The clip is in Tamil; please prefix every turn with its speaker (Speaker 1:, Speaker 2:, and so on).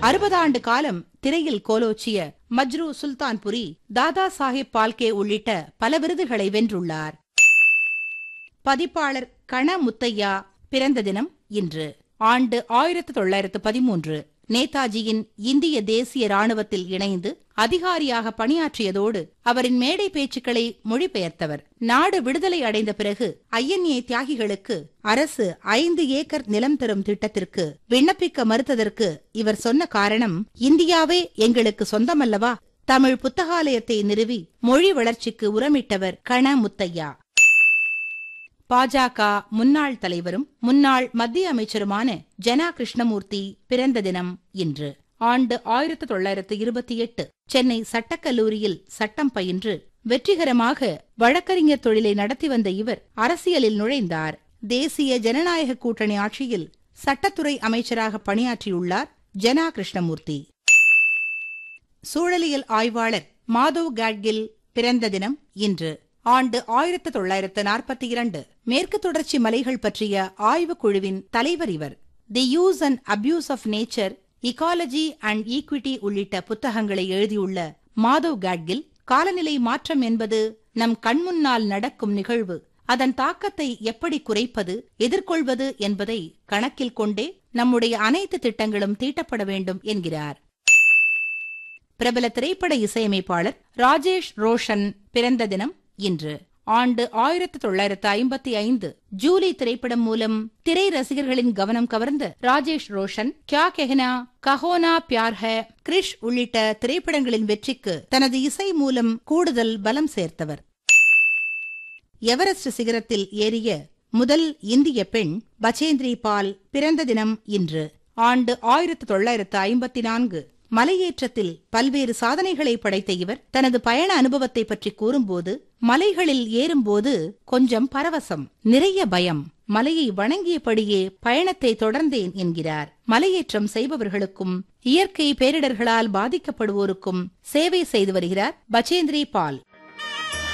Speaker 1: அறுபதாண்டு காலம் திரையில் கோலோச்சிய மஜ்ரு சுல்தான்புரி தாதா சாஹிப் பால்கே உள்ளிட்ட பல விருதுகளை வென்றுள்ளார் பதிப்பாளர் கண முத்தையா பிறந்த தினம் இன்று ஆண்டு ஆயிரத்து தொள்ளாயிரத்து பதிமூன்று நேதாஜியின் இந்திய தேசிய ராணுவத்தில் இணைந்து அதிகாரியாக பணியாற்றியதோடு அவரின் மேடை பேச்சுக்களை மொழிபெயர்த்தவர் நாடு விடுதலை அடைந்த பிறகு ஐஎன்ஏ தியாகிகளுக்கு அரசு ஐந்து ஏக்கர் நிலம் தரும் திட்டத்திற்கு விண்ணப்பிக்க மறுத்ததற்கு இவர் சொன்ன காரணம் இந்தியாவே எங்களுக்கு சொந்தமல்லவா தமிழ் புத்தகாலயத்தை நிறுவி மொழி வளர்ச்சிக்கு உரமிட்டவர் கண முத்தையா பாஜக முன்னாள் தலைவரும் முன்னாள் மத்திய அமைச்சருமான ஜனா கிருஷ்ணமூர்த்தி பிறந்த தினம் இன்று ஆண்டு ஆயிரத்து தொள்ளாயிரத்து இருபத்தி எட்டு சென்னை சட்டக்கல்லூரியில் சட்டம் பயின்று வெற்றிகரமாக வழக்கறிஞர் தொழிலை நடத்தி வந்த இவர் அரசியலில் நுழைந்தார் தேசிய ஜனநாயக கூட்டணி ஆட்சியில் சட்டத்துறை அமைச்சராக பணியாற்றியுள்ளார் ஜனா கிருஷ்ணமூர்த்தி சூழலியல் ஆய்வாளர் மாதவ் காட்கில் பிறந்த தினம் இன்று ஆண்டு ஆயிரத்து தொள்ளாயிரத்து நாற்பத்தி இரண்டு மேற்கு தொடர்ச்சி மலைகள் பற்றிய ஆய்வுக் குழுவின் தலைவர் இவர் the use and abuse of nature ecology and equity உள்ளிட்ட புத்தகங்களை எழுதியுள்ள மாதவ் காட்கில் காலநிலை மாற்றம் என்பது நம் கண்முன்னால் நடக்கும் நிகழ்வு அதன் தாக்கத்தை எப்படி குறைப்பது எதிர்கொள்வது என்பதை கணக்கில் கொண்டே நம்முடைய அனைத்து திட்டங்களும் தீட்டப்பட வேண்டும் என்கிறார் பிரபல திரைப்பட இசையமைப்பாளர் ராஜேஷ் ரோஷன் பிறந்த தினம் இன்று ஆண்டு ஆயிரத்து தொள்ளாயிரத்து ஐம்பத்தி ஐந்து ஜூலி திரைப்படம் மூலம் திரை ரசிகர்களின் கவனம் கவர்ந்த ராஜேஷ் ரோஷன் கியா கெஹனா கஹோனா பியார் ஹே கிரிஷ் உள்ளிட்ட திரைப்படங்களின் வெற்றிக்கு தனது இசை மூலம் கூடுதல் பலம் சேர்த்தவர் எவரெஸ்ட் சிகரத்தில் ஏறிய முதல் இந்திய பெண் பச்சேந்திரி பால் பிறந்த தினம் இன்று ஆண்டு ஆயிரத்து தொள்ளாயிரத்து ஐம்பத்தி நான்கு மலையேற்றத்தில் பல்வேறு சாதனைகளை படைத்த இவர் தனது பயண அனுபவத்தை பற்றி கூறும்போது மலைகளில் ஏறும்போது கொஞ்சம் பரவசம் நிறைய பயம் மலையை வணங்கியபடியே பயணத்தை தொடர்ந்தேன் என்கிறார் மலையேற்றம் செய்பவர்களுக்கும் இயற்கை பேரிடர்களால் பாதிக்கப்படுவோருக்கும் சேவை செய்து வருகிறார் பச்சேந்திரி பால்